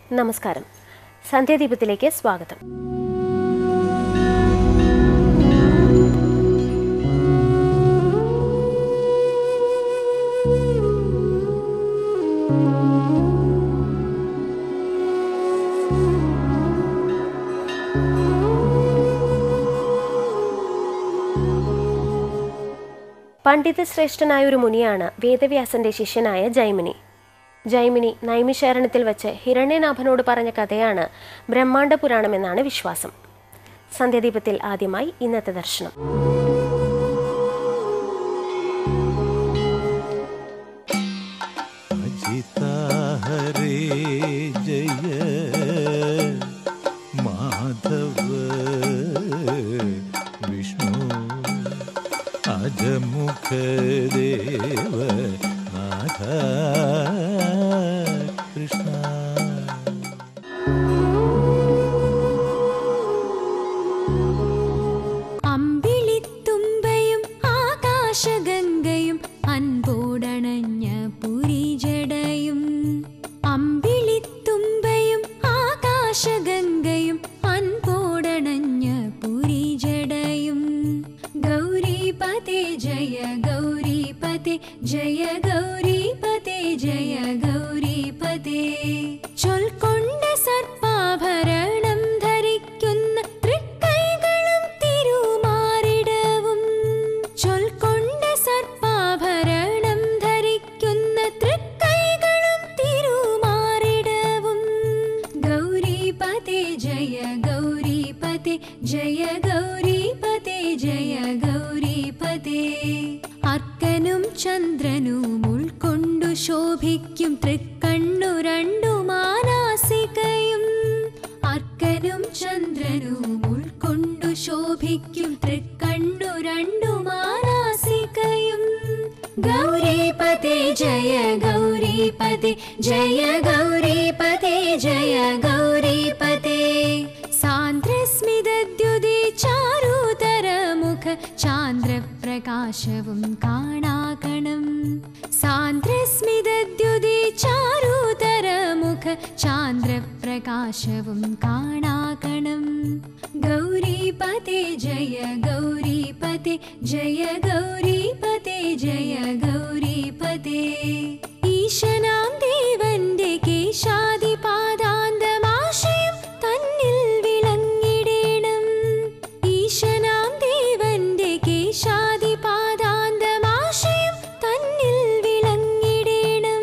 നമസ്കാരം സന്ധ്യാദീപത്തിലേക്ക് സ്വാഗതം പണ്ഡിത ശ്രേഷ്ഠനായ ഒരു മുനിയാണ് വേദവ്യാസന്റെ ശിഷ്യനായ ജൈമിനി ജൈമിനി നൈമിശാരണത്തിൽ വച്ച് ഹിരണ്യനാഭനോട് പറഞ്ഞ കഥയാണ് ബ്രഹ്മാണ്ഡ പുരാണം എന്നാണ് വിശ്വാസം സന്ധ്യാദീപത്തിൽ ആദ്യമായി ഇന്നത്തെ ദർശനം अजिता हरे जय माधव विष्णु अजमुख देव नाथ कृष्ण അമ്പിളിത്തുമ്പയും ആകാശഗംഗയും അൻപോടണഞ്ഞ പുരിജടയും അമ്പിളിത്തുമ്പയും ആകാശഗംഗയും അൻപോടണഞ്ഞ പുരിജടയും ഗൗരീപതേ ജയ ഗൗരീപതേ ജയ ഗൗരീപതേ ജയ ഗൗരീപതേ ചൊൽക്കൊണ്ട സർപ്പാഭരണം ധരിക്കുന്ന തൃക്കൈകളും തിരുമാറിടവും ചൊൽക്കൊണ്ട സർപ്പാഭരണം ധരിക്കുന്ന തൃക്കൈകളും തിരുമാറിടവും ഗൗരീപതേ ജയ ഗൗരീപതേ ജയ ഗൗരീപതേ ജയ ഗൗരീപതേ അർക്കനും ചന്ദ്രനും ഉൾക്കൊണ്ടു ശോഭിക്കും തൃക്കണ്ണു രണ്ടു മാനാസികയും അർക്കനും ചന്ദ്രനും ഉൾക്കൊണ്ടു ശോഭിക്കും തൃക്കണ്ണു രണ്ടു മാനാസികയും ഗൗരീപതേ ജയ ഗൗരീപതേ ജയ ഗൗരീപതേ ജയ ഗൗരീപതേ സാന്ദ്രസ്മിതദ്യുതി ചാരുതരമുഖ ചാന്ദ്രപ്രകാശവും കാണാകണം സാന്ദ്രസ്മിതദ്യുതി ചാരുതരമുഖ ചാന്ദ്രപ്രകാശവും കാണാകണം ഗൗരീപതേ ജയ ഗൗരീപതേ ജയ ഗൗരീപതേ ജയ ഗൗരീപതേ ഈശനാം ദേവന്റെ കേശാദിപാദാന്തമാശയം തന്നിൽ വിളങ്ങിടേണം ഈശനാം ദേവന്റെ കേശാദിപാദാന്തമാശയം തന്നിൽ വിളങ്ങിടേണം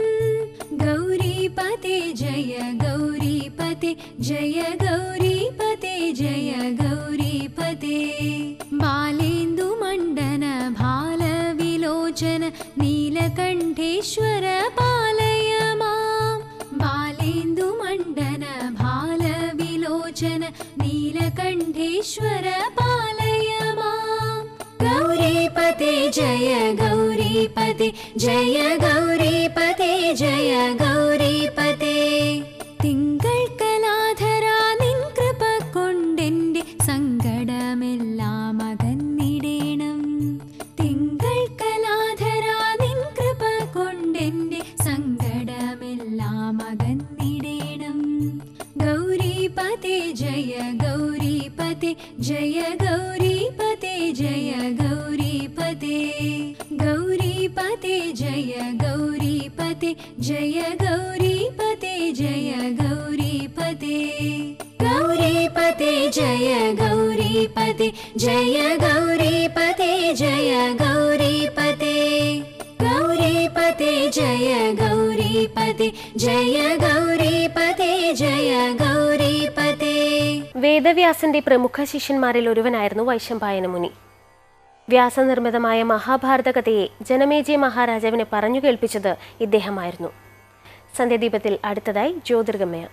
ഗൗരീപതേ ജയ ഗൗരീപതേ ജയ ഗൗരീപതേ ജയ ഗൗരീപതേ ബാലേന്ദു മണ്ഡന ഭാലവിലോചന നീലകണ്ഠേശ്വര പാലയ മാം ബാലേന്ദു മണ്ഡന ഭാലവിലോചന നീലകണ്ഠേശ്വര പാലയ മാം ഗൗരീപതേ ജയ ഗൗരീപതേ ജയ ഗൗരീപതേ ജയ ഗൗരീപതേ തിങ്കൾ കലാധര നിൻ കൃപ കൊണ്ടെന്റെ സങ്കടമെല്ലാം അകന്നിടേണം തിങ്കൾ കലാധര നിൻ കൃപ കൊണ്ടെന്റെ സങ്കടമെല്ലാം അകന്നിടേണം ഗൗരീപതേ ജയ ഗൗരീപതേ ജയ ഗൗരീപതേ ജയ ഗൗരീപതേ ഗൗരീപതേ ജയ ഗൗരീപതേ ജയ ഗൗരീപതേ ജയ ഗൗരീപതേ ഗൗരീപതേ ജയ ഗൗരീപതേ ജയ ഗൗരീപതേ ജയ ഗൗരീപതേ ഗൗരീപതേ ജയ ഗൗരീപതേ ജയ ഗൗരീപതേ ജയ ഗൗരീപതേ വേദവ്യാസന്റെ പ്രമുഖ ശിഷ്യന്മാരിൽ ഒരുവനായിരുന്നു വൈശംപായന മുനി വ്യാസനിർമ്മിതമായ മഹാഭാരത കഥയെ ജനമേജയ മഹാരാജാവിനെ പറഞ്ഞു കേൾപ്പിച്ചത് ഇദ്ദേഹമായിരുന്നു സന്ധ്യാദീപത്തിൽ അടുത്തതായി ജ്യോതിർഗമയ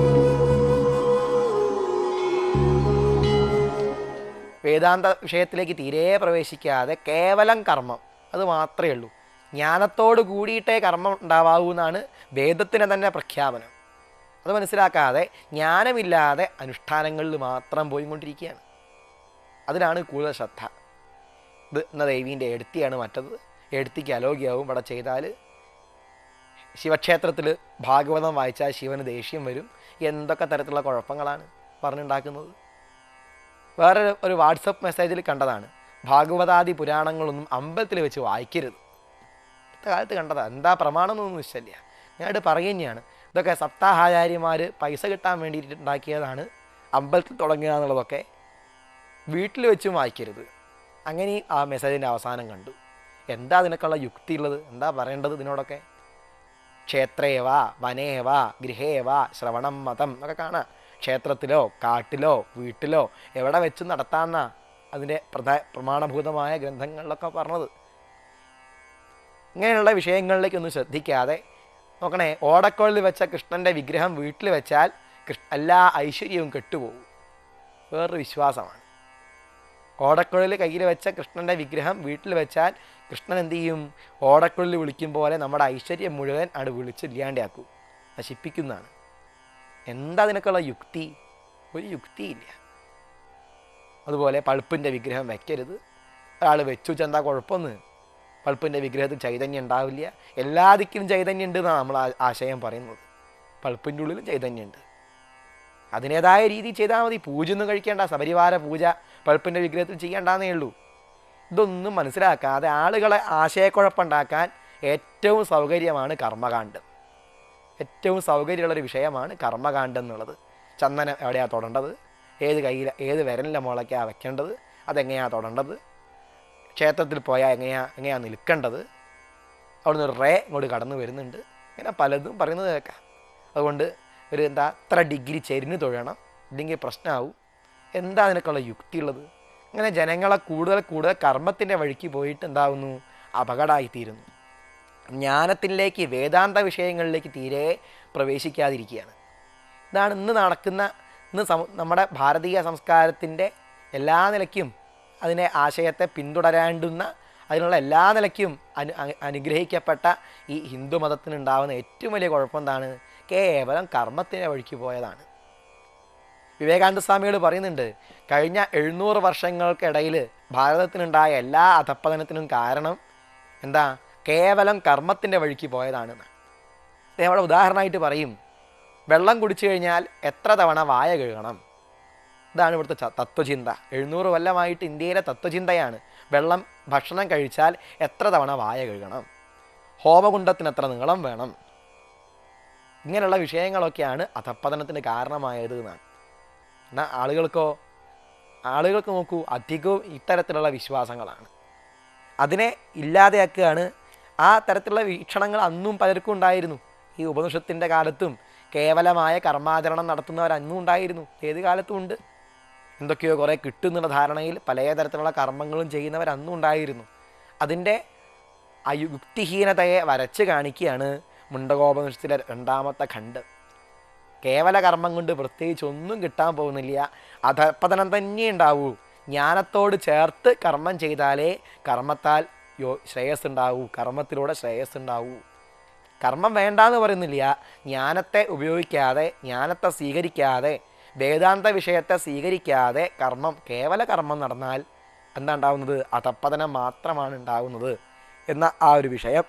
വേദാന്ത വിഷയത്തിലേക്ക് തീരെ പ്രവേശിക്കാതെ കേവലം കർമ്മം അത് മാത്രമേ ഉള്ളൂ ജ്ഞാനത്തോട് കൂടിയിട്ടേ കർമ്മം ഉണ്ടാവാവൂ എന്നാണ് വേദത്തിന് തന്നെ പ്രഖ്യാപനം അത് മനസ്സിലാക്കാതെ ജ്ഞാനമില്ലാതെ അനുഷ്ഠാനങ്ങളിൽ മാത്രം പോയിക്കൊണ്ടിരിക്കുകയാണ് അതിനാണ് കൂടുതൽ ശ്രദ്ധ ഇത് എന്ന ദേവീൻ്റെ എടുത്തിയാണ് മറ്റത് എടുത്തിക്ക് അലോഗ്യവും ഇവിടെ ചെയ്താൽ ശിവക്ഷേത്രത്തിൽ ഭാഗവതം വായിച്ചാൽ ശിവന് ദേഷ്യം വരും എന്തൊക്കെ തരത്തിലുള്ള കുഴപ്പങ്ങളാണ് പറഞ്ഞുണ്ടാക്കുന്നത് വേറെ ഒരു വാട്സപ്പ് മെസ്സേജിൽ കണ്ടതാണ് ഭാഗവതാദി പുരാണങ്ങളൊന്നും അമ്പലത്തിൽ വെച്ച് വായിക്കരുത് ഇന്നത്തെ കാലത്ത് കണ്ടതാ എന്താ പ്രമാണം എന്നൊന്നും നിശ്ചയില്ല ഞാനിത് പറയുകയാണ് ഇതൊക്കെ സപ്താഹാചാര്യന്മാർ പൈസ കിട്ടാൻ വേണ്ടിയിട്ട് ഉണ്ടാക്കിയതാണ് അമ്പലത്തിൽ തുടങ്ങുക എന്നുള്ളതൊക്കെ വീട്ടിൽ വെച്ചും വായിക്കരുത് അങ്ങനെ ആ മെസ്സേജിൻ്റെ അവസാനം കണ്ടു എന്താ അതിനൊക്കെയുള്ള യുക്തി ഉള്ളത് എന്താ പറയേണ്ടത് ഇതിനോടൊക്കെ ക്ഷേത്രേവ വനേവ ഗൃഹേവ ശ്രവണം മതം എന്നൊക്കെ കാണാം ക്ഷേത്രത്തിലോ കാട്ടിലോ വീട്ടിലോ എവിടെ വെച്ച് നടത്താമെന്ന അതിൻ്റെ പ്രധാ പ്രമാണഭൂതമായ ഗ്രന്ഥങ്ങളിലൊക്കെ പറഞ്ഞത് ഇങ്ങനെയുള്ള വിഷയങ്ങളിലേക്കൊന്നും ശ്രദ്ധിക്കാതെ നോക്കണേ ഓടക്കോളിൽ വെച്ച കൃഷ്ണൻ്റെ വിഗ്രഹം വീട്ടിൽ വെച്ചാൽ കൃഷ്ണ എല്ലാ ഐശ്വര്യവും കെട്ടുപോകും വേറൊരു വിശ്വാസമാണ് ഓടക്കുഴലിൽ കയ്യിൽ വെച്ച കൃഷ്ണൻ്റെ വിഗ്രഹം വീട്ടിൽ വെച്ചാൽ കൃഷ്ണൻ എന്ത് ചെയ്യും ഓടക്കുഴലിൽ വിളിക്കും പോലെ നമ്മുടെ ഐശ്വര്യം മുഴുവൻ അവിടെ വിളിച്ച് ഇല്ലാണ്ടാക്കും നശിപ്പിക്കുന്നതാണ് എന്താ അതിനൊക്കെയുള്ള യുക്തി ഒരു യുക്തിയില്ല അതുപോലെ പൾപ്പിൻ്റെ വിഗ്രഹം വെക്കരുത് ഒരാൾ വെച്ചു ചെന്താ കുഴപ്പമൊന്ന് പൾപ്പിൻ്റെ വിഗ്രഹത്തിൽ ചൈതന്യം ഉണ്ടാവില്ല എല്ലാ ദിക്കിലും ചൈതന്യം ഉണ്ട് എന്നാണ് നമ്മൾ ആ- ആശയം പറയുന്നത് പൾപ്പിൻ്റെ ഉള്ളിലും ചൈതന്യമുണ്ട് അതിൻ്റേതായ രീതി ചെയ്താൽ മതി പൂജ ഒന്നും കഴിക്കേണ്ട സപരിവാര പൂജ പൾപ്പിൻ്റെ വിഗ്രഹത്തിൽ ചെയ്യേണ്ടെന്നേ ഉള്ളൂ ഇതൊന്നും മനസ്സിലാക്കാതെ ആളുകളെ ആശയക്കുഴപ്പമുണ്ടാക്കാൻ ഏറ്റവും സൗകര്യമാണ് കർമ്മകാണ്ഡം ഏറ്റവും സൗകര്യമുള്ളൊരു വിഷയമാണ് കർമ്മകാണ്ഡം എന്നുള്ളത് ചന്ദനം എവിടെയാണ് തൊടേണ്ടത് ഏത് കയ്യിൽ ഏത് വിരലിൻ്റെ മുളയ്ക്കാണ് വെക്കേണ്ടത് അതെങ്ങനെയാണ് തൊടേണ്ടത് ക്ഷേത്രത്തിൽ പോയാൽ എങ്ങനെയാ എങ്ങനെയാണ് നിൽക്കേണ്ടത് അവിടുന്ന് ഒരു റേ ഇങ്ങോട്ട് കടന്നു വരുന്നുണ്ട് ഇങ്ങനെ പലതും പറയുന്നത് കേൾക്കാം അതുകൊണ്ട് ഒരു എന്താ അത്ര ഡിഗ്രി ചെരിഞ്ഞ് തൊഴണം ഇല്ലെങ്കിൽ പ്രശ്നമാവും എന്താ അതിനൊക്കെയുള്ള യുക്തിയുള്ളത് അങ്ങനെ ജനങ്ങളെ കൂടുതൽ കൂടുതൽ കർമ്മത്തിൻ്റെ വഴിക്ക് പോയിട്ട് എന്താവുന്നു അപകടമായിത്തീരുന്നു ജ്ഞാനത്തിലേക്ക് വേദാന്ത വിഷയങ്ങളിലേക്ക് തീരെ പ്രവേശിക്കാതിരിക്കുകയാണ് ഇതാണ് ഇന്ന് നടക്കുന്ന ഇന്ന് സമ നമ്മുടെ ഭാരതീയ സംസ്കാരത്തിൻ്റെ എല്ലാ നിലയ്ക്കും അതിനെ ആശയത്തെ പിന്തുടരാണ്ടുന്ന അതിനുള്ള എല്ലാ നിലയ്ക്കും അനു അ- അനുഗ്രഹിക്കപ്പെട്ട ഈ ഹിന്ദു മതത്തിനുണ്ടാകുന്ന ഏറ്റവും വലിയ കുഴപ്പം എന്താണ് കേവലം കർമ്മത്തിൻ്റെ വഴിക്ക് പോയതാണ് വിവേകാനന്ദ സ്വാമിയോട് പറയുന്നുണ്ട് കഴിഞ്ഞ എഴുന്നൂറ് വർഷങ്ങൾക്കിടയിൽ ഭാരതത്തിനുണ്ടായ എല്ലാ അധപ്പതനത്തിനും കാരണം എന്താ കേവലം കർമ്മത്തിൻ്റെ വഴിക്ക് പോയതാണെന്ന് അദ്ദേഹം അവിടെ ഉദാഹരണമായിട്ട് പറയും വെള്ളം കുടിച്ചു കഴിഞ്ഞാൽ എത്ര തവണ വായ കഴുകണം ഇതാണ് ഇവിടുത്തെ ച- തത്വചിന്ത എഴുന്നൂറ് കൊല്ലമായിട്ട് ഇന്ത്യയിലെ തത്വചിന്തയാണ് വെള്ളം ഭക്ഷണം കഴിച്ചാൽ എത്ര തവണ വായ കഴുകണം ഹോമകുണ്ടത്തിന് എത്ര നീളം വേണം ഇങ്ങനെയുള്ള വിഷയങ്ങളൊക്കെയാണ് അധപ്പതനത്തിന് കാരണമായത് എന്നാണ് എന്നാൽ ആളുകൾക്കോ ആളുകൾക്ക് നോക്കൂ അധികവും ഇത്തരത്തിലുള്ള വിശ്വാസങ്ങളാണ് അതിനെ ഇല്ലാതെയാക്കുകയാണ് ആ തരത്തിലുള്ള വീക്ഷണങ്ങൾ അന്നും പലർക്കും ഉണ്ടായിരുന്നു ഈ ഉപനിഷത്തിൻ്റെ കാലത്തും കേവലമായ കർമാചരണം നടത്തുന്നവർ അന്നും ഉണ്ടായിരുന്നു ഏത് കാലത്തും ഉണ്ട് എന്തൊക്കെയോ കുറേ കിട്ടുന്നുള്ള ധാരണയിൽ പല തരത്തിലുള്ള കർമ്മങ്ങളും ചെയ്യുന്നവർ അന്നും ഉണ്ടായിരുന്നു അതിൻ്റെ അയുക്തിഹീനതയെ വരച്ച് കാണിക്കുകയാണ് മുണ്ടകോപനിഷത്തിലെ രണ്ടാമത്തെ ഖണ്ഡ് കേവല കർമ്മം കൊണ്ട് പ്രത്യേകിച്ച് ഒന്നും കിട്ടാൻ പോകുന്നില്ല അധപ്പതനം തന്നെ ഉണ്ടാവൂ ജ്ഞാനത്തോട് ചേർത്ത് കർമ്മം ചെയ്താലേ കർമ്മത്താൽ യോ ശ്രേയസ് ഉണ്ടാവൂ കർമ്മത്തിലൂടെ ശ്രേയസ് ഉണ്ടാവൂ കർമ്മം വേണ്ടാന്ന് പറയുന്നില്ല ജ്ഞാനത്തെ ഉപയോഗിക്കാതെ ജ്ഞാനത്തെ സ്വീകരിക്കാതെ വേദാന്ത വിഷയത്തെ സ്വീകരിക്കാതെ കർമ്മം കേവല കർമ്മം നടന്നാൽ എന്താ ഉണ്ടാവുന്നത് അധപ്പതനം മാത്രമാണ് ഉണ്ടാവുന്നത് എന്ന ആ ഒരു വിഷയം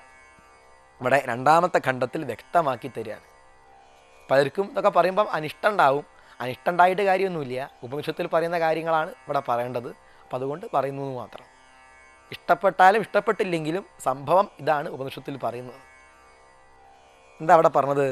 ഇവിടെ രണ്ടാമത്തെ ഖണ്ഡത്തിൽ വ്യക്തമാക്കി തരികയാണ് പലർക്കും ഇതൊക്കെ പറയുമ്പം അനിഷ്ടം ഉണ്ടാവും അനിഷ്ടം ഉണ്ടായിട്ട് കാര്യമൊന്നുമില്ല ഉപനിഷത്തിൽ പറയുന്ന കാര്യങ്ങളാണ് ഇവിടെ പറയേണ്ടത് അപ്പം അതുകൊണ്ട് പറയുന്നു എന്ന് മാത്രം ഇഷ്ടപ്പെട്ടാലും ഇഷ്ടപ്പെട്ടില്ലെങ്കിലും സംഭവം ഇതാണ് ഉപനിഷത്തിൽ പറയുന്നത് എന്താ അവിടെ പറഞ്ഞത്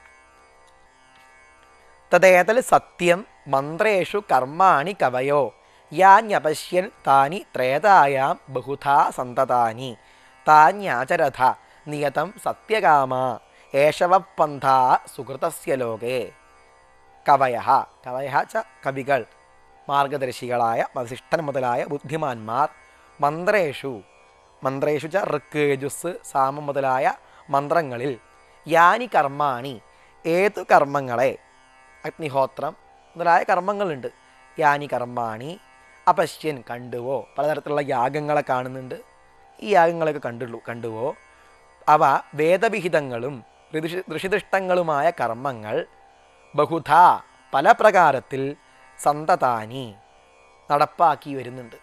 തദ്ദേതൽ സത്യം മന്ത്രേഷു കർമാണി കവയോ യാഞ്ഞപശ്യൻ താനി ത്രേതായാം ബഹുധാ സന്തതാനി താന്യാചരഥ നിയതം സത്യകാമ ഏഷവപന്ഥ സുഹൃതസ്യ ലോകേ കവയ കവയ ച കവികൾ മാർഗദർശികളായ വസിഷ്ഠൻ മുതലായ ബുദ്ധിമാന്മാർ മന്ത്രേഷു മന്ത്രേഷു ച ഋക്ക് യജുസ് സാമ മുതലായ മന്ത്രങ്ങളിൽ യാനി കർമാണി ഏതു കർമ്മങ്ങളെ അഗ്നിഹോത്രം മുതലായ കർമ്മങ്ങളുണ്ട് യാനി കർമാണി അപശ്യൻ കണ്ടുവോ പലതരത്തിലുള്ള യാഗങ്ങളെ കാണുന്നുണ്ട് ഈ യാഗങ്ങളൊക്കെ കണ്ടുള്ളൂ കണ്ടുവോ അവ വേദവിഹിതങ്ങളും ഋഷി ഋഷിദൃഷ്ടങ്ങളുമായ കർമ്മങ്ങൾ ബഹുധ പല പ്രകാരത്തിൽ സന്തതാനി നടപ്പാക്കി വരുന്നുണ്ട്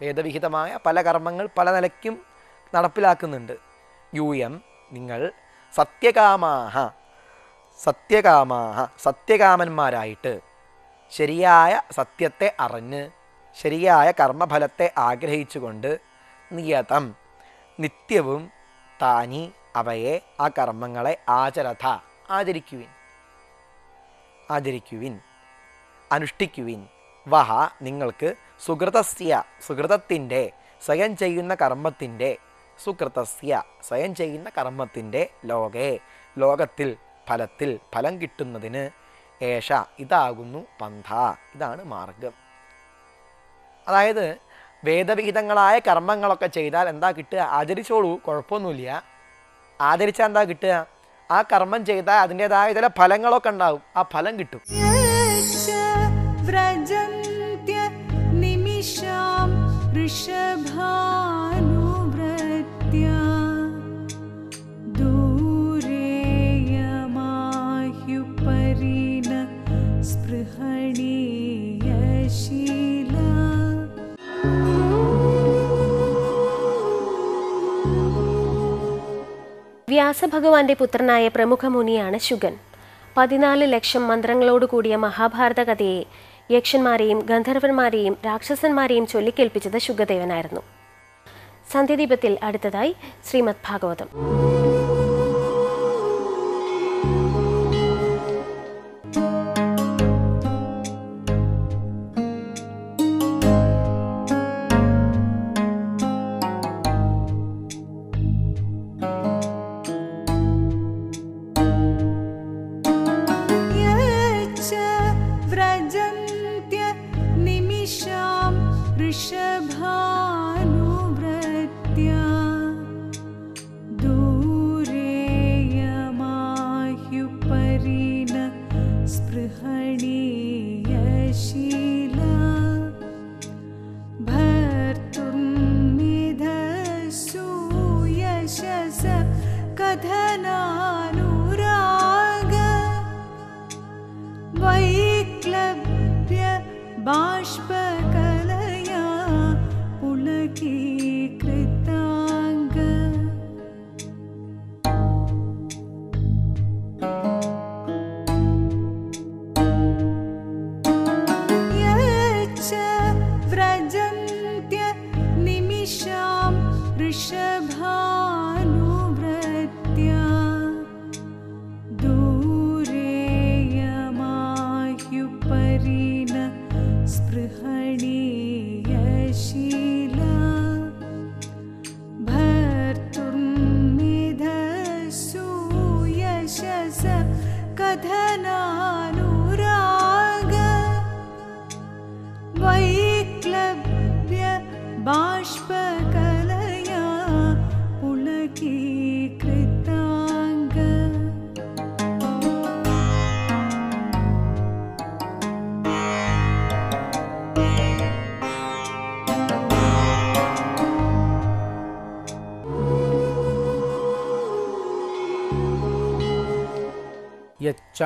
വേദവിഹിതമായ പല കർമ്മങ്ങൾ പല നിലയ്ക്കും നടപ്പിലാക്കുന്നുണ്ട് യൂയം നിങ്ങൾ സത്യകാമാഹ സത്യകാമാഹ സത്യകാമന്മാരായിട്ട് ശരിയായ സത്യത്തെ അറിഞ്ഞ് ശരിയായ കർമ്മഫലത്തെ ആഗ്രഹിച്ചുകൊണ്ട് നിയതം നിത്യവും താനി അവയെ ആ കർമ്മങ്ങളെ ആചരഥ ആചരിക്കുവിൻ ആചരിക്കുവിൻ അനുഷ്ഠിക്കുവിൻ വഹ നിങ്ങൾക്ക് സുഹൃതസ്യ സുഹൃതത്തിൻ്റെ സ്വയം ചെയ്യുന്ന കർമ്മത്തിൻ്റെ സുകൃതസ്യ സ്വയം ചെയ്യുന്ന കർമ്മത്തിൻ്റെ ലോകേ ലോകത്തിൽ ഫലത്തിൽ ഫലം കിട്ടുന്നതിന് ഏഷ ഇതാകുന്നു പന്ഥ ഇതാണ് മാർഗം അതായത് വേദവിഹിതങ്ങളായ കർമ്മങ്ങളൊക്കെ ചെയ്താൽ എന്താ കിട്ടുക ആചരിച്ചോളൂ കുഴപ്പമൊന്നുമില്ല ആചരിച്ചാൽ എന്താ കിട്ടുക ആ കർമ്മം ചെയ്താൽ അതിൻ്റെതായ ചില ഫലങ്ങളൊക്കെ ഉണ്ടാവും ആ ഫലം കിട്ടും यच्च व्रजन्त्य निमिषां वृषभानुवृत्या दूरेयमाह्युपरि न स्पृहणीयशीला വ്യാസഭഗവാന്റെ പുത്രനായ പ്രമുഖ മുനിയാണ് ശുഗൻ പതിനാല് ലക്ഷം മന്ത്രങ്ങളോട് കൂടിയ മഹാഭാരത കഥയെ യക്ഷന്മാരെയും ഗന്ധർവന്മാരെയും രാക്ഷസന്മാരെയും ചൊല്ലിക്കേൽപ്പിച്ചത് ശുഗദേവനായിരുന്നു സന്ധ്യദീപത്തിൽ അടുത്തതായി ശ്രീമദ് ഭാഗവതം यच्च व्रजन्त्य निमिषां वृषभानुवृत्या दूरेयमाह्युपरि न स्पृहणीयशीला भर्तुर्निधसूयशस कथनानुराग वैक्लव्य बाष्पकलया पुलकीकृताङ्ग यच्च व्रजन्त्य निमिषां वृषभानुवृत्या दूरेयमाह्युपरि न स्पृहणीयशीला भर्तुर्निधसूयशस कथनानुराग वैक्लव्य बाष्पकलया पुलकीकृताङ्ग യച്ച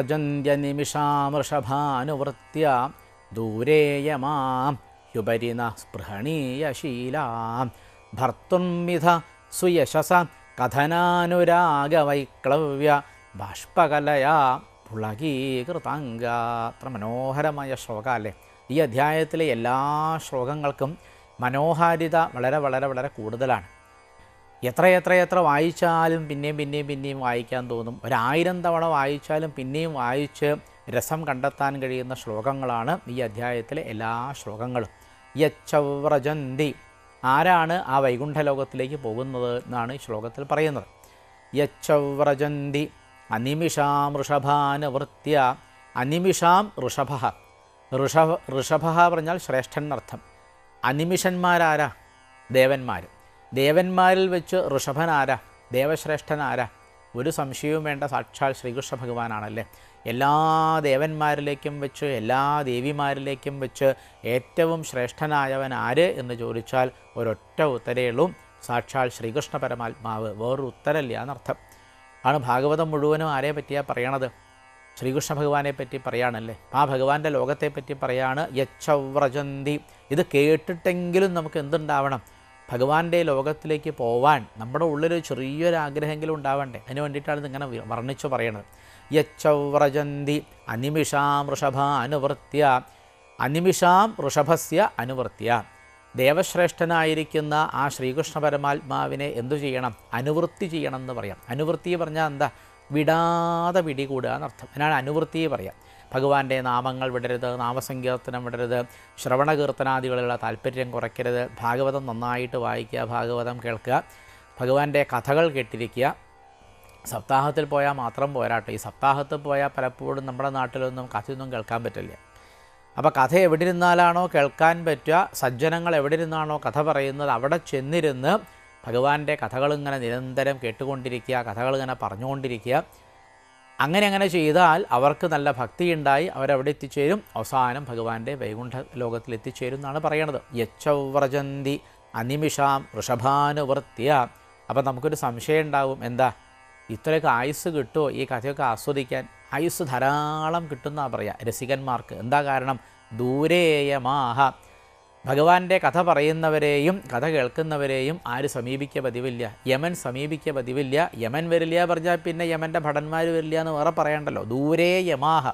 വ്രജന്ത്യനിമിഷാമൃഷഭാനുവൃത്യ ദൂരേയമാം ഹ്യുപരിന സ്പൃഹണീയശീലാം ഭർത്തുന്മിധ സുയശസ കഥനാനുരാഗവൈക്ലവ്യ ബാഷ്പകലയാ പുളകീകൃതാംഗ അത്ര മനോഹരമായ ശ്ലോക അല്ലേ ഈ അധ്യായത്തിലെ എല്ലാ ശ്ലോകങ്ങൾക്കും മനോഹാരിത വളരെ വളരെ വളരെ കൂടുതലാണ് എത്ര എത്ര എത്ര വായിച്ചാലും പിന്നെയും പിന്നെയും പിന്നെയും വായിക്കാൻ തോന്നും ഒരായിരം തവണ വായിച്ചാലും പിന്നെയും വായിച്ച് രസം കണ്ടെത്താൻ കഴിയുന്ന ശ്ലോകങ്ങളാണ് ഈ അധ്യായത്തിലെ എല്ലാ ശ്ലോകങ്ങളും യച്ചവ്രജന്തി ആരാണ് ആ വൈകുണ്ഠലോകത്തിലേക്ക് പോകുന്നത് എന്നാണ് ഈ ശ്ലോകത്തിൽ പറയുന്നത് യച്ചവ്രജന്തി അനിമിഷാം ഋഷഭാനുവൃത്യ അനിമിഷാം ഋഷഭ ഋഷഭ ഋഷഭ പറഞ്ഞാൽ ശ്രേഷ്ഠൻ എന്നർത്ഥം അനിമിഷന്മാരാരാ ദേവന്മാർ ദേവന്മാരിൽ വെച്ച് ഋഷഭൻ ആരാ ദേവശ്രേഷ്ഠൻ ആരാ ഒരു സംശയവും വേണ്ട സാക്ഷാൽ ശ്രീകൃഷ്ണ ഭഗവാനാണല്ലേ എല്ലാ ദേവന്മാരിലേക്കും വെച്ച് എല്ലാ ദേവിമാരിലേക്കും വെച്ച് ഏറ്റവും ശ്രേഷ്ഠനായവൻ ആര് എന്ന് ചോദിച്ചാൽ ഒരൊറ്റ ഉത്തരേയുള്ളൂ സാക്ഷാൽ ശ്രീകൃഷ്ണ പരമാത്മാവ് വേറൊരു ഉത്തരമില്ല എന്നർത്ഥം ആണ് ഭാഗവതം മുഴുവനും ആരെ പറ്റിയാ പറയണത് ശ്രീകൃഷ്ണ ഭഗവാനെ പറ്റി പറയാണല്ലേ ആ ഭഗവാന്റെ ലോകത്തെ പറ്റി പറയാണ് യച്ചവ്രജന്തി ഇത് കേട്ടിട്ടെങ്കിലും നമുക്ക് എന്തുണ്ടാവണം ഭഗവാന്റെ ലോകത്തിലേക്ക് പോവാൻ നമ്മുടെ ഉള്ളിലൊരു ചെറിയൊരു ആഗ്രഹമെങ്കിലും ഉണ്ടാവണ്ടേ അതിന് വേണ്ടിയിട്ടാണ് ഇതിങ്ങനെ വി- വർണ്ണിച്ചു പറയണത് യച്ചൗവ്രജന്തി അനിമിഷാം വൃഷഭ അനുവൃത്യ അനിമിഷാം വൃഷഭസ്യ അനുവൃത്യ ദേവശ്രേഷ്ഠനായിരിക്കുന്ന ആ ശ്രീകൃഷ്ണ പരമാത്മാവിനെ എന്തു ചെയ്യണം അനുവൃത്തി ചെയ്യണം എന്ന് പറയാം അനുവൃത്തി പറഞ്ഞാൽ എന്താ വിടാതെ പിടികൂടുക എന്നർത്ഥം അതിനാണ് അനുവൃത്തി പറയാം ഭഗവാന്റെ നാമങ്ങൾ വിടരുത് നാമസങ്കീർത്തനം വിടരുത് ശ്രവണകീർത്തനാദികളിലുള്ള താല്പര്യം കുറയ്ക്കരുത് ഭാഗവതം നന്നായിട്ട് വായിക്കുക ഭാഗവതം കേൾക്കുക ഭഗവാന്റെ കഥകൾ കേട്ടിരിക്കുക സപ്താഹത്തിൽ പോയാൽ മാത്രം പോരാട്ടോ ഈ സപ്താഹത്തിൽ പോയാൽ പലപ്പോഴും നമ്മുടെ നാട്ടിലൊന്നും കഥയൊന്നും കേൾക്കാൻ പറ്റില്ല അപ്പോൾ കഥ എവിടെ ഇരുന്നാലാണോ കേൾക്കാൻ പറ്റുക സജ്ജനങ്ങൾ എവിടെ ഇരുന്നാണോ കഥ പറയുന്നത് അവിടെ ചെന്നിരുന്ന് ഭഗവാന്റെ കഥകളിങ്ങനെ നിരന്തരം കേട്ടുകൊണ്ടിരിക്കുക കഥകളിങ്ങനെ പറഞ്ഞുകൊണ്ടിരിക്കുക അങ്ങനെ അങ്ങനെ ചെയ്താൽ അവർക്ക് നല്ല ഭക്തിയുണ്ടായി അവരവിടെ എത്തിച്ചേരും അവസാനം ഭഗവാന്റെ വൈകുണ്ഠ ലോകത്തിൽ എത്തിച്ചേരും എന്നാണ് പറയണത് യച്ചവ്രജന്തി അനിമിഷാം വൃഷഭാനുവൃത്യ അപ്പം നമുക്കൊരു സംശയം ഉണ്ടാവും എന്താ ഇത്രയൊക്കെ ആയുസ് കിട്ടുമോ ഈ കഥയൊക്കെ ആസ്വദിക്കാൻ ആയുസ് ധാരാളം കിട്ടുന്ന പറയാം രസികന്മാർക്ക് എന്താ കാരണം ദൂരേയമാഹ ഭഗവാന്റെ കഥ പറയുന്നവരെയും കഥ കേൾക്കുന്നവരെയും ആര് സമീപിക്കുക പതിവില്ല യമൻ സമീപിക്കുക പതിവില്ല യമൻ വരില്ല പറഞ്ഞാൽ പിന്നെ യമൻ്റെ ഭടന്മാർ വരില്ല എന്ന് വേറെ പറയണ്ടല്ലോ ദൂരേ യമാഹ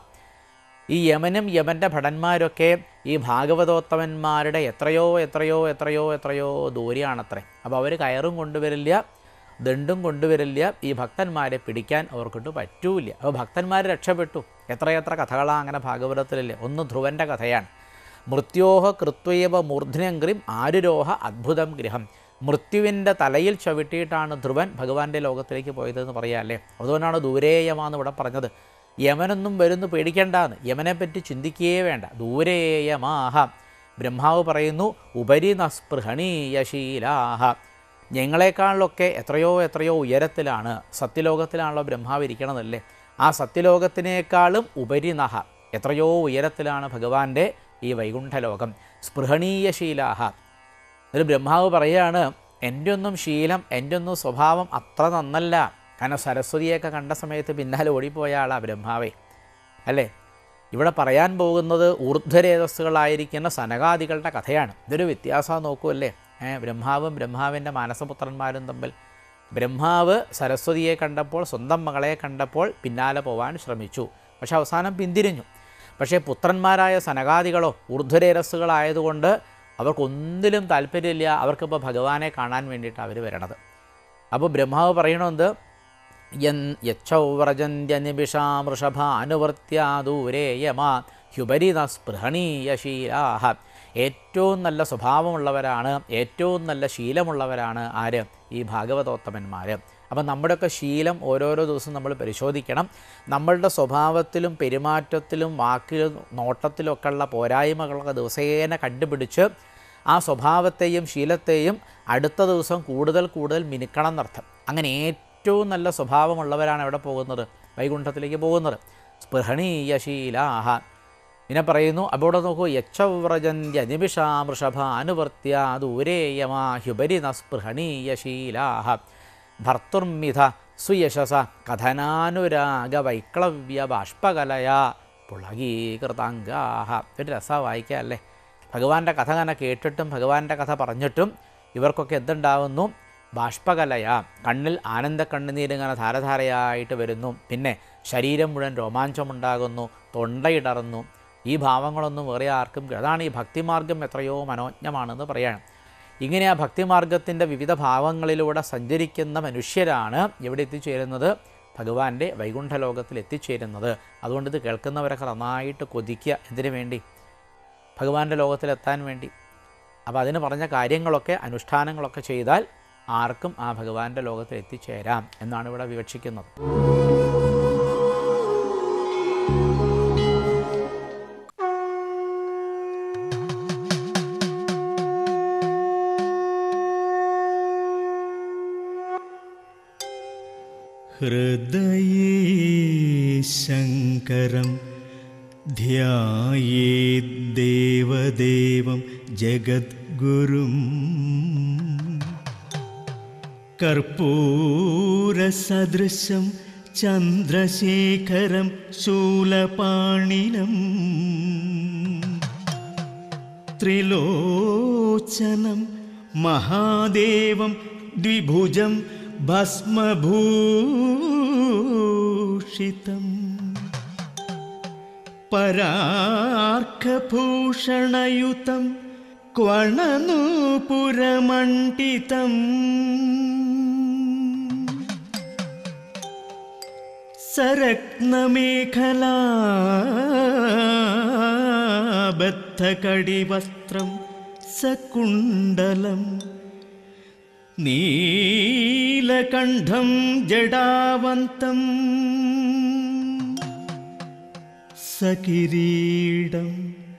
ഈ യമനും യമൻ്റെ ഭടന്മാരൊക്കെ ഈ ഭാഗവതോത്തമന്മാരുടെ എത്രയോ എത്രയോ എത്രയോ എത്രയോ ദൂരെയാണത്രേ അപ്പോൾ അവർ കയറും കൊണ്ടുവരില്ല ദണ്ടും കൊണ്ടുവരില്ല ഈ ഭക്തന്മാരെ പിടിക്കാൻ അവർക്കിട്ട് പറ്റൂല അപ്പോൾ ഭക്തന്മാർ രക്ഷപ്പെട്ടു എത്രയെത്ര കഥകളാണ് അങ്ങനെ ഭാഗവതത്തിലില്ലേ ഒന്ന് ധ്രുവൻ്റെ കഥയാണ് മൃത്യോഹ കൃത്വയവ മൂർധന്യങ്ക്രിം ആരുരോഹ അദ്ഭുതം ഗൃഹം മൃത്യുവിൻ്റെ തലയിൽ ചവിട്ടിയിട്ടാണ് ധ്രുവൻ ഭഗവാന്റെ ലോകത്തിലേക്ക് പോയതെന്ന് പറയാമല്ലേ അതുകൊണ്ടാണ് ദൂരേയമാന്ന് ഇവിടെ പറഞ്ഞത് യമനൊന്നും വരുന്നു പേടിക്കേണ്ടാന്ന് യമനെപ്പറ്റി ചിന്തിക്കുകയേ വേണ്ട ദൂരേയമാഹ ബ്രഹ്മാവ് പറയുന്നു ഉപരി നസ്പൃഹണീയശീലാഹ ഞങ്ങളെക്കാളിലൊക്കെ എത്രയോ എത്രയോ ഉയരത്തിലാണ് സത്യലോകത്തിലാണല്ലോ ബ്രഹ്മാവ് ഇരിക്കണതല്ലേ ആ സത്യലോകത്തിനേക്കാളും ഉപരിനഹ എത്രയോ ഉയരത്തിലാണ് ഭഗവാന്റെ ഈ വൈകുണ്ഠലോകം സ്പൃഹണീയശീലാഹ ഒരു ബ്രഹ്മാവ് പറയുകയാണ് എൻ്റെ ഒന്നും ശീലം എൻ്റെ ഒന്നും സ്വഭാവം അത്ര നന്നല്ല കാരണം സരസ്വതിയൊക്കെ കണ്ട സമയത്ത് പിന്നാലെ ഓടിപ്പോയ ആളാ ബ്രഹ്മാവേ അല്ലേ ഇവിടെ പറയാൻ പോകുന്നത് ഊർധ്വരേതസ്സുകളായിരിക്കുന്ന സനകാദികളുടെ കഥയാണ് ഇതൊരു വ്യത്യാസം നോക്കുമല്ലേ ഏ ബ്രഹ്മാവും ബ്രഹ്മാവിൻ്റെ മാനസപുത്രന്മാരും തമ്മിൽ ബ്രഹ്മാവ് സരസ്വതിയെ കണ്ടപ്പോൾ സ്വന്തം മകളെ കണ്ടപ്പോൾ പിന്നാലെ പോവാൻ ശ്രമിച്ചു പക്ഷെ അവസാനം പിന്തിരിഞ്ഞു പക്ഷേ പുത്രന്മാരായ സനകാദികളോ ഊർധ്വരേരസ്സുകളായതുകൊണ്ട് അവർക്കൊന്നിലും താല്പര്യമില്ല അവർക്കിപ്പോൾ ഭഗവാനെ കാണാൻ വേണ്ടിയിട്ട് അവർ വരണത് അപ്പോൾ ബ്രഹ്മാവ് പറയണമെന്ത് യൻ യച്ഛൗവ്രജന്ത്യനിബിഷാം വൃഷഭ അനുവർത്തിയ ദൂരേ യമാ ഹ്യുപരിത സ്പൃഹണീയശീലാഹ ഏറ്റവും നല്ല സ്വഭാവമുള്ളവരാണ് ഏറ്റവും നല്ല ശീലമുള്ളവരാണ് ആര് ഈ ഭാഗവതോത്തമന്മാർ അപ്പം നമ്മുടെയൊക്കെ ശീലം ഓരോരോ ദിവസം നമ്മൾ പരിശോധിക്കണം നമ്മളുടെ സ്വഭാവത്തിലും പെരുമാറ്റത്തിലും വാക്കിലും നോട്ടത്തിലൊക്കെ ഉള്ള പോരായ്മകളൊക്കെ ദിവസേന കണ്ടുപിടിച്ച് ആ സ്വഭാവത്തെയും ശീലത്തെയും അടുത്ത ദിവസം കൂടുതൽ കൂടുതൽ മിനുക്കണം എന്നർത്ഥം അങ്ങനെ ഏറ്റവും നല്ല സ്വഭാവമുള്ളവരാണ് എവിടെ പോകുന്നത് വൈകുണ്ഠത്തിലേക്ക് പോകുന്നത് സ്പൃഹണീയശീലാഹ പിന്നെ പറയുന്നു അവിടെ നോക്കൂ യച്ഛവ്രജന്യ നിമിഷാമൃഷഭ അനുവർത്തിയ ദൂരേയമാ ഹ്യുപരി സ്പൃഹണീയശീലാഹ ഭർത്തുർമിഥ സുയശസ കഥനാനുരാഗ വൈക്ലവ്യ ബാഷ്പകലയാ പുളകീകൃതാംഗാഹ ഒരു രസമാണ് വായിക്കുക അല്ലേ ഭഗവാന്റെ കഥ അങ്ങനെ കേട്ടിട്ടും ഭഗവാന്റെ കഥ പറഞ്ഞിട്ടും ഇവർക്കൊക്കെ എന്തുണ്ടാവുന്നു ബാഷ്പകലയ കണ്ണിൽ ആനന്ദ കണ്ണുനീരിങ്ങനെ ധാരധാരയായിട്ട് വരുന്നു പിന്നെ ശരീരം മുഴുവൻ രോമാഞ്ചമുണ്ടാകുന്നു തൊണ്ടയിടറുന്നു ഈ ഭാവങ്ങളൊന്നും വേറെ ആർക്കും അതാണ് ഈ ഭക്തിമാർഗം എത്രയോ മനോജ്ഞമാണെന്ന് പറയാണ് ഇങ്ങനെ ആ ഭക്തിമാർഗത്തിൻ്റെ വിവിധ ഭാവങ്ങളിലൂടെ സഞ്ചരിക്കുന്ന മനുഷ്യരാണ് എവിടെ എത്തിച്ചേരുന്നത് ഭഗവാന്റെ വൈകുണ്ഠലോകത്തിൽ എത്തിച്ചേരുന്നത് അതുകൊണ്ട് ഇത് കേൾക്കുന്നവരൊക്കെ നന്നായിട്ട് കൊതിക്കുക എന്തിനു വേണ്ടി ഭഗവാന്റെ ലോകത്തിലെത്താൻ വേണ്ടി അപ്പോൾ അതിന് പറഞ്ഞ കാര്യങ്ങളൊക്കെ അനുഷ്ഠാനങ്ങളൊക്കെ ചെയ്താൽ ആർക്കും ആ ഭഗവാന്റെ ലോകത്തിൽ എത്തിച്ചേരാം എന്നാണ് ഇവിടെ വിവക്ഷിക്കുന്നത് हृदये शङ्करं ध्यायेद्देवदेवं जगद्गुरुम् कर्पूरसदृशं चन्द्रशेखरं शूलपाणिनम् त्रिलोचनं മഹാദേവം ദ്വിഭുജം ഭസ്മഭൂഷിതം പരാർക്കഭൂഷണയുതം ക്വണനൂപുരമണ്ഡിതം സരത്നമേഖലാബദ്ധകടിവസ്ത്രം സകുണ്ടലം നീലകണ്ഠം ജടാവന്തം സകിരീടം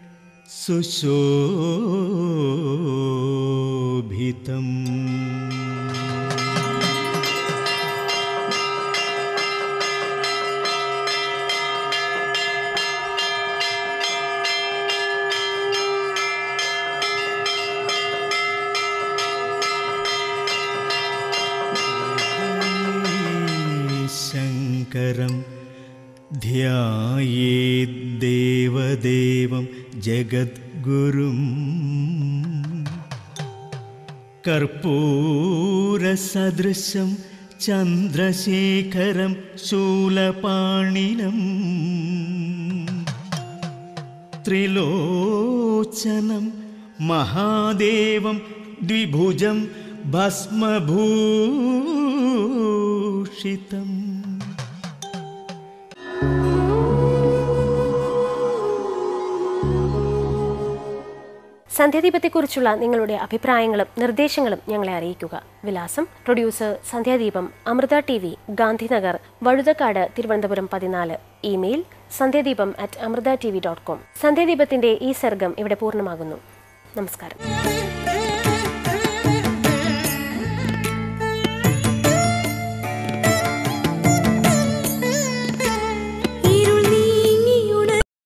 സുശോഭിതം ശങ്കരം ധ്യായേദ്ദേവദേവം ജഗദ്ഗുരും കർപ്പൂരസദൃശം ചന്ദ്രശേഖരം ശൂലപാണിനം ത്രിലോചനം മഹാദേവം ദ്വിഭുജം ഭസ്മഭൂഷിതം സന്ധ്യാദീപത്തെക്കുറിച്ചുള്ള നിങ്ങളുടെ അഭിപ്രായങ്ങളും നിർദ്ദേശങ്ങളും ഞങ്ങളെ അറിയിക്കുക വിലാസം producer Sandhyadeepam Amrita T V Gandhinagar Vazhuthacaud Thiruvananthapuram പതിനാല് email Sandhyadeepam at Amrita T V dot com സന്ധ്യാദീപത്തിന്റെ ഈ സർഗം ഇവിടെ പൂർണ്ണമാകുന്നു നമസ്കാരം